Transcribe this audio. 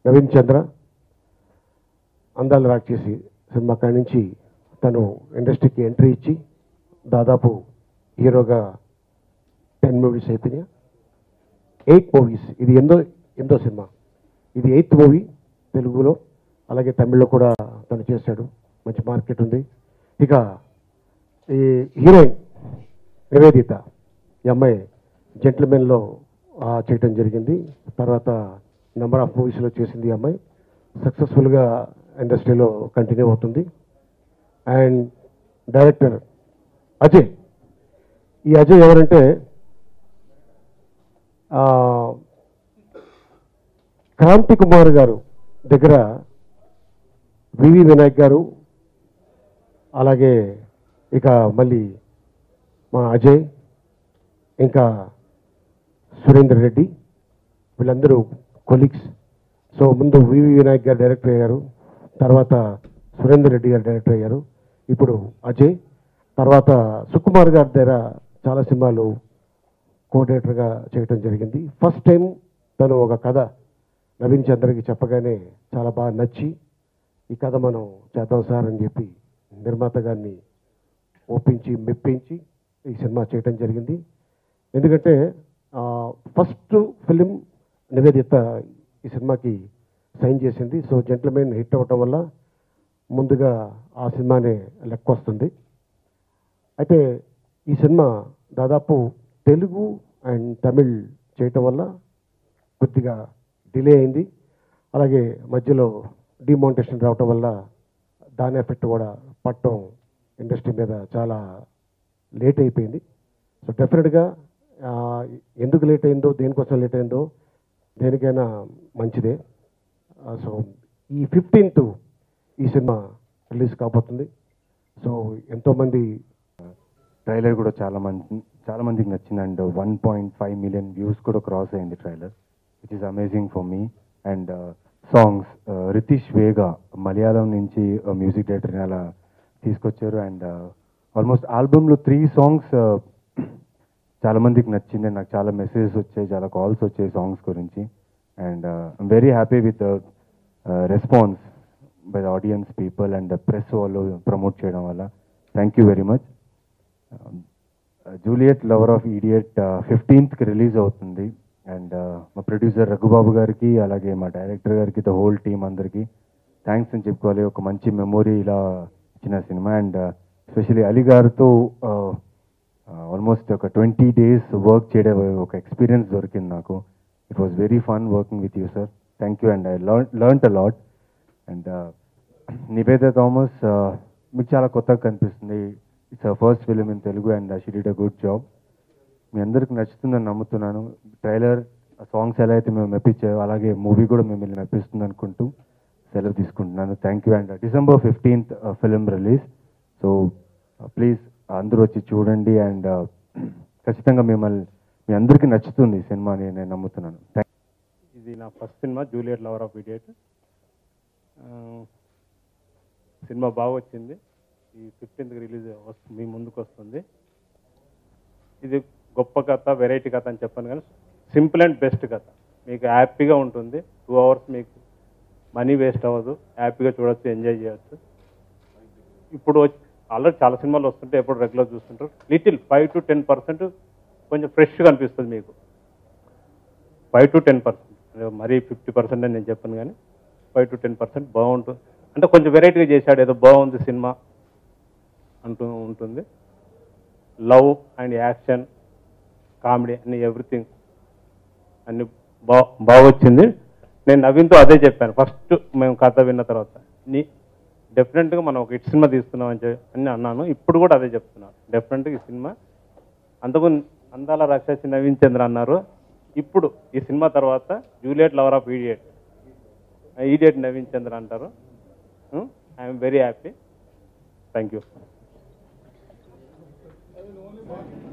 నవీన్ చంద్ర అందాలు రాక్షసి సినిమా కాడి నుంచి తను ఇండస్ట్రీకి ఎంట్రీ ఇచ్చి దాదాపు హీరోగా టెన్ మూవీస్ అయిపోయినాయి ఎయిట్ మూవీస్ ఇది ఎందో ఎందో సినిమా ఇది ఎయిత్ మూవీ తెలుగులో అలాగే తమిళ్లో కూడా తను చేశాడు మంచి మార్కెట్ ఉంది ఇక ఈ హీరోయిన్ నివేదిత ఈ అమ్మాయి జెంట్మెన్లో చేయటం జరిగింది తర్వాత నెంబర్ ఆఫ్ మూవీస్లో చేసింది ఈ అమ్మాయి సక్సెస్ఫుల్గా ఇండస్ట్రీలో కంటిన్యూ అవుతుంది అండ్ డైరెక్టర్ అజయ్ ఈ అజయ్ ఎవరంటే ఆ, క్రాంతి కుమార్ గారు దగ్గర వివి వినాయక్ గారు అలాగే ఇక మళ్ళీ మా అజయ్ ఇంకా సురేందర్ రెడ్డి వీళ్ళందరూ కొలీగ్స్ సో ముందు వివి వినాయక్ గారు డైరెక్టర్ అయ్యారు తర్వాత సురేందర్ రెడ్డి గారు డైరెక్టర్ అయ్యారు ఇప్పుడు అజయ్ తర్వాత సుకుమార్ గారి దగ్గర చాలా సినిమాలు కోఆర్డినేటర్గా చేయటం జరిగింది ఫస్ట్ టైం తను ఒక కథ నవీన్ చంద్రకి చెప్పగానే చాలా బాగా నచ్చి ఈ కథ మనం చేద్దాం సార్ అని చెప్పి నిర్మాత గారిని ఒప్పించి మెప్పించి ఈ సినిమా చేయటం జరిగింది ఎందుకంటే ఫస్ట్ ఫిలిం నివేదిత ఈ సినిమాకి సైన్ చేసింది సో జెంట్లమెన్ హిట్ అవ్వటం వల్ల ముందుగా ఆ సినిమానే లెక్క వస్తుంది అయితే ఈ సినిమా దాదాపు తెలుగు అండ్ తమిళ్ చేయటం వల్ల కొద్దిగా డిలే అయింది అలాగే మధ్యలో డిమానిటేషన్ రావటం వల్ల దాని ఎఫెక్ట్ కూడా పట్టడం ఇండస్ట్రీ మీద చాలా లేట్ అయిపోయింది సో డెఫినెట్గా ఆ, ఎందుకు లేట్ అయిందో దేనికోసం లేట్ అయిందో దేనికైనా మంచిదే ఆ, సో ఈ ఫిఫ్టీన్త్ ఈ సినిమా రిలీజ్ కాబోతుంది సో ఎంతోమంది ట్రైలర్ కూడా చాలా మంది చాలా మందికి నచ్చింది and one point five million views కూడా క్రాస్ అయింది trailer which is amazing for me and songs Ratheesh Vega Malayalam నుంచి మ్యూజిక్ డైరెక్టర్ని అలా తీసుకొచ్చారు అండ్ ఆల్మోస్ట్ ఆల్బమ్లో త్రీ సాంగ్స్ చాలా మందికి నచ్చింది నాకు చాలా మెసేజెస్ వచ్చాయి చాలా కాల్స్ వచ్చాయి సాంగ్స్ గురించి and I'm very happy with response by the audience people and press వాళ్ళు ప్రమోట్ చేయడం వల్ల thank you very much Juliet lover of idiot ఫిఫ్టీన్త్కి రిలీజ్ అవుతుంది అండ్ మా ప్రొడ్యూసర్ రఘుబాబు గారికి అలాగే మా డైరెక్టర్ గారికి ద హోల్ టీమ్ అందరికీ థ్యాంక్స్ అని చెప్పుకోవాలి ఒక మంచి మెమొరీ ఇలా ఇచ్చిన సినిమా అండ్ ఎస్పెషలీ అలీ గారితో ఆల్మోస్ట్ ఒక ట్వంటీ డేస్ వర్క్ చేయడం ఒక ఎక్స్పీరియన్స్ దొరికింది నాకు it was very fun working with you sir thank you and I learn a lot and Nivetha Thomas మీకు చాలా కొత్తగా కనిపిస్తుంది it's first film in Telugu and she did a good job మీ అందరికి నచ్చుతుందని నమ్ముతున్నాను ట్రైలర్ సాంగ్స్ ఎలా అయితే మేము మెప్పించాయో అలాగే మూవీ కూడా మిమ్మల్ని మెప్పిస్తుంది అనుకుంటూ సెలవు తీసుకుంటున్నాను thank you and December fifteenth film release so please అందరూ వచ్చి చూడండి అండ్ ఖచ్చితంగా మిమ్మల్ని మీ అందరికీ నచ్చుతుంది ఈ సినిమా అని నేను నమ్ముతున్నాను థ్యాంక్ ఇది నా first cinema Juliet lover of idiot cinema బాగా వచ్చింది ఈ ఫిఫ్టీన్త్ రిలీజ్ వస్తుంది మీ ముందుకు వస్తుంది ఇది గొప్ప కథ వెరైటీ కథ అని చెప్పాను కానీ సింపుల్ అండ్ బెస్ట్ కథ మీకు హ్యాపీగా ఉంటుంది టూ అవర్స్ మీకు మనీ వేస్ట్ అవ్వదు హ్యాపీగా చూడొచ్చు ఎంజాయ్ చేయొచ్చు ఇప్పుడు ఆల్రెడీ చాలా సినిమాలు వస్తుంటే ఎప్పుడు రెగ్యులర్ చూస్తుంటారు little five to ten percent కొంచెం ఫ్రెష్గా అనిపిస్తుంది మీకు ఫైవ్ టు టెన్ పర్సెంట్ మరీ ఫిఫ్టీ పర్సెంట్ అని నేను చెప్పాను కానీ ఫైవ్ టు టెన్ పర్సెంట్ బాగుంటుంది అంటే కొంచెం వెరైటీగా చేశాడు ఏదో బాగుంది సినిమా అంటూ ఉంటుంది లవ్ అండ్ యాక్షన్ కామెడీ అన్ని ఎవ్రీథింగ్ అన్ని బా బాగా వచ్చింది నేను నవీన్తో అదే చెప్పాను ఫస్ట్ మేము కథ విన్న తర్వాత నీ డెఫినెట్గా మనం ఒక హిట్ సినిమా తీస్తున్నాం అని చెప్పి అని అన్నాను ఇప్పుడు కూడా అదే చెప్తున్నాను డెఫినెట్గా ఈ సినిమా అంతకు అందాల రాక్షసి నవీన్ చంద్ర అన్నారు ఇప్పుడు ఈ సినిమా తర్వాత Juliet lover of idiot idiot Naveen Chandra అంటారు I'm very happy thank you